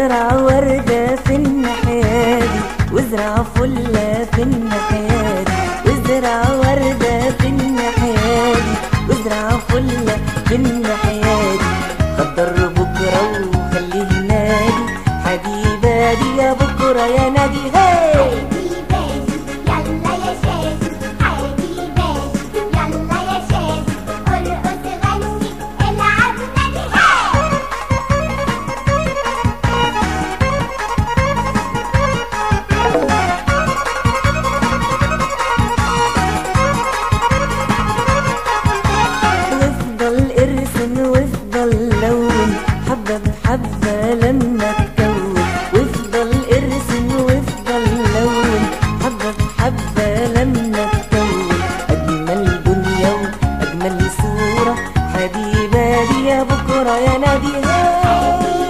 وازرع وردة في الناحية دي وازرع فلة في الناحية دي وازرع وردة في الناحية دي وازرع فلة في الناحية دي خضر بكرة وخليه نادي حبيباتي يا بكرة يا نادي هاي عادي باشا يلا يا شادي عادي باشا يلا يا شادي ارقص غني العب نادي هاي وافضل ارسم وافضل لون حبة بحبة لما تكون وافضل ارسم وافضل لون حبة بحبة لما تكون أجمل دنيا وأجمل صورة حبيبة دي يا بكرة يا نادي هاي